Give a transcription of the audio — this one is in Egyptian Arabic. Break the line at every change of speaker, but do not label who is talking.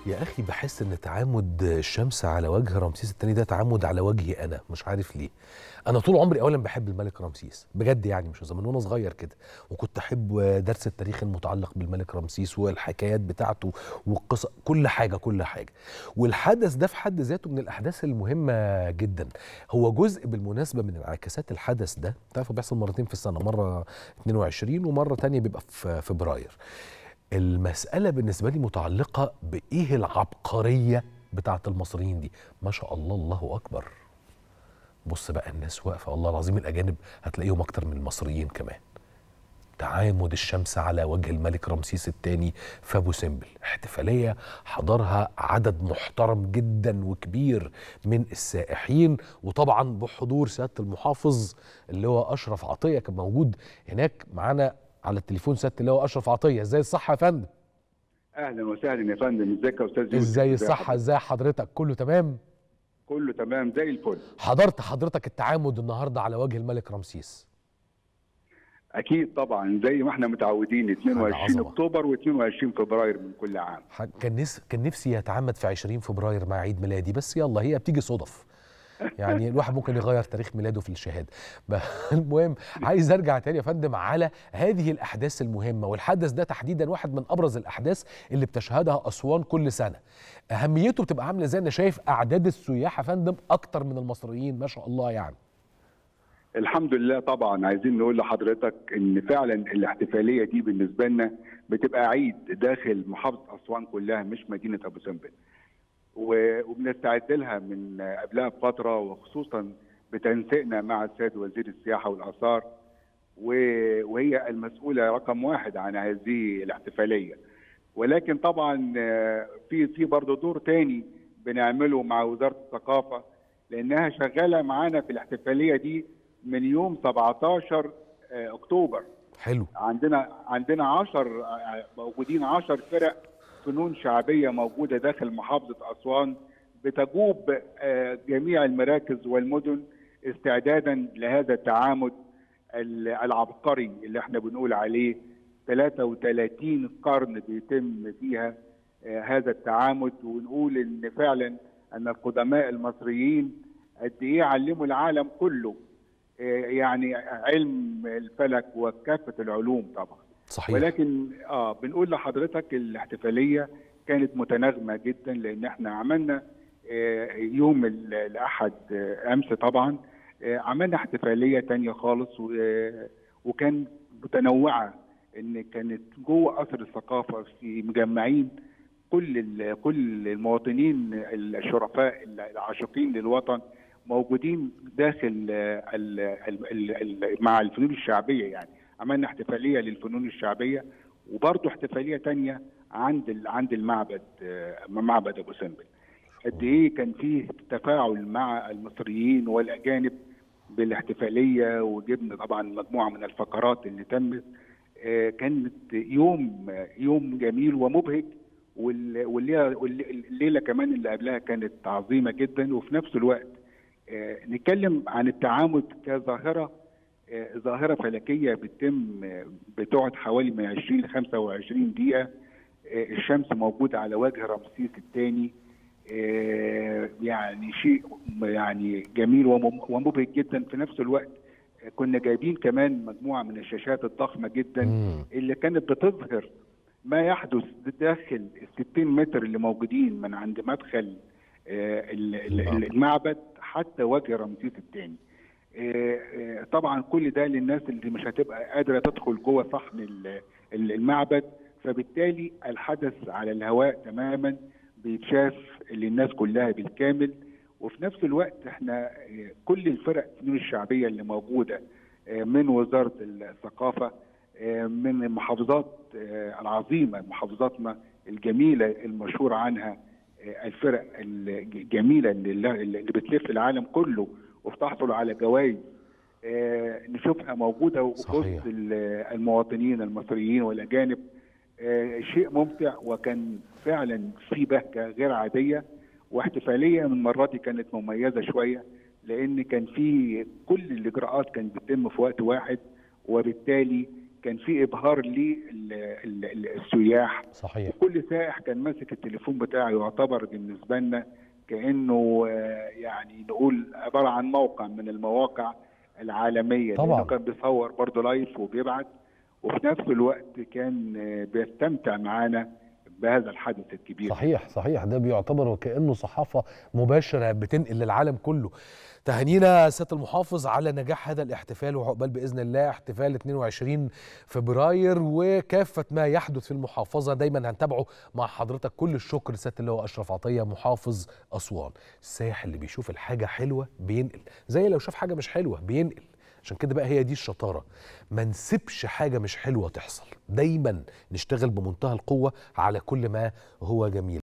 يا اخي بحس ان تعامد الشمس على وجه رمسيس الثاني ده تعامد على وجهي انا مش عارف ليه انا طول عمري اولا بحب الملك رمسيس بجد يعني مش زمان وانا صغير كده وكنت احب درس التاريخ المتعلق بالملك رمسيس والحكايات بتاعته والقصص كل حاجه كل حاجه والحدث ده في حد ذاته من الاحداث المهمه جدا هو جزء بالمناسبه من انعكاسات الحدث ده تعرف بيحصل مرتين في السنه مره 22 ومره تانية بيبقى في فبراير المسألة بالنسبة لي متعلقة بإيه العبقرية بتاعة المصريين دي ما شاء الله الله أكبر بص بقى الناس واقفة والله العظيم الأجانب هتلاقيهم أكتر من المصريين كمان تعامد الشمس على وجه الملك رمسيس الثاني في ابو سمبل احتفاليه حضرها عدد محترم جدا وكبير من السائحين وطبعا بحضور سياده المحافظ اللي هو اشرف عطيه كان موجود هناك معانا على التليفون سياده اللواء اشرف عطيه ازاي الصحه يا فندم
اهلا وسهلا يا فندم ازيك يا استاذ يوسف
ازاي الصحه ازاي حضرتك كله تمام
كله تمام زي الفل
حضرت حضرتك التعامد النهارده على وجه الملك رمسيس
اكيد طبعا زي ما احنا متعودين 22
عظمة.
اكتوبر و22 فبراير من كل عام
ح- كان نس... كان نفسي يتعمد في 20 فبراير مع عيد ميلادي بس يلا هي بتيجي صدف يعني الواحد ممكن يغير تاريخ ميلاده في الشهاده ب- المهم عايز ارجع تاني يا فندم على هذه الاحداث المهمه والحدث ده تحديدا واحد من ابرز الاحداث اللي بتشهدها اسوان كل سنه اهميته بتبقى عامله ازاي انا شايف اعداد السياح يا فندم اكتر من المصريين ما شاء الله يعني
الحمد لله طبعا عايزين نقول لحضرتك ان فعلا الاحتفاليه دي بالنسبه لنا بتبقى عيد داخل محافظه اسوان كلها مش مدينه ابو سمبل و- وبنستعد لها من قبلها بفتره وخصوصا بتنسيقنا مع السيد وزير السياحه والاثار و- وهي المسؤوله رقم واحد عن هذه الاحتفاليه ولكن طبعا آه، في في برضه دور تاني بنعمله مع وزاره الثقافه لانها شغاله معانا في الاحتفاليه دي من يوم 17 آه، اكتوبر
حلو
عندنا عندنا 10 موجودين 10 فرق فنون شعبيه موجوده داخل محافظه اسوان بتجوب آه، جميع المراكز والمدن استعدادا لهذا التعامد ال- العبقري اللي احنا بنقول عليه 33 قرن بيتم فيها آه، هذا التعامد ونقول ان فعلا ان القدماء المصريين قد ايه علموا العالم كله آه، يعني علم الفلك وكافه العلوم طبعا
صحيح
ولكن اه بنقول لحضرتك الاحتفاليه كانت متناغمه جدا لان احنا عملنا آه، يوم ال- الاحد آه، امس طبعا آه، عملنا احتفاليه تانية خالص و- آه، وكان متنوعه ان كانت جوه قصر الثقافه في مجمعين كل ال- كل المواطنين الشرفاء العاشقين للوطن موجودين داخل آه، ال- ال- ال- ال- مع الفنون الشعبيه يعني عملنا احتفاليه للفنون الشعبيه وبرضه احتفاليه تانية عند ال- عند المعبد آه، معبد ابو سمبل قد ايه كان فيه تفاعل مع المصريين والاجانب بالاحتفاليه وجبنا طبعا مجموعه من الفقرات اللي تمت آه، كانت يوم يوم جميل ومبهج وال- والليله والليله كمان اللي قبلها كانت عظيمه جدا وفي نفس الوقت آه، نتكلم عن التعامد كظاهره آه، ظاهره فلكيه بتتم آه، بتقعد حوالي من 20 ل 25 دقيقه آه، الشمس موجوده على وجه رمسيس الثاني يعني شيء يعني جميل ومم- ومبهج جدا في نفس الوقت آه، كنا جايبين كمان مجموعه من الشاشات الضخمه جدا
مم.
اللي كانت بتظهر ما يحدث داخل ال 60 متر اللي موجودين من عند مدخل آه، ال- ال- المعبد حتى وجه رمسيس الثاني. طبعا كل ده للناس اللي مش هتبقى قادره تدخل جوه صحن ال- ال- المعبد فبالتالي الحدث على الهواء تماما بيتشاف للناس كلها بالكامل وفي نفس الوقت احنا آه، كل الفرق الفنون الشعبيه اللي موجوده آه، من وزاره الثقافه آه، من المحافظات آه، العظيمه محافظاتنا الجميله المشهور عنها آه، الفرق الجميله اللي اللي بتلف العالم كله وبتحصل على جوائز آه، نشوفها موجوده وسط
صحيح.
ال- المواطنين المصريين والاجانب آه، شيء ممتع وكان فعلا في بهجه غير عاديه واحتفاليه من المره دي كانت مميزه شويه لان كان في كل الاجراءات كانت بتتم في وقت واحد وبالتالي كان في ابهار للسياح
صحيح
كل سائح كان ماسك التليفون بتاعه يعتبر بالنسبه لنا كانه يعني نقول عباره عن موقع من المواقع العالميه
طبعا.
لانه كان بيصور برضه لايف وبيبعت وفي نفس الوقت كان بيستمتع معانا بهذا الحدث الكبير
صحيح صحيح ده بيعتبر وكانه صحافه مباشره بتنقل للعالم كله تهانينا سياده المحافظ على نجاح هذا الاحتفال وعقبال باذن الله احتفال 22 فبراير وكافه ما يحدث في المحافظه دايما هنتابعه مع حضرتك كل الشكر سياده اللواء اشرف عطيه محافظ اسوان السائح اللي بيشوف الحاجه حلوه بينقل زي لو شاف حاجه مش حلوه بينقل عشان كده بقى هي دي الشطاره ما نسيبش حاجه مش حلوه تحصل دايما نشتغل بمنتهى القوه على كل ما هو جميل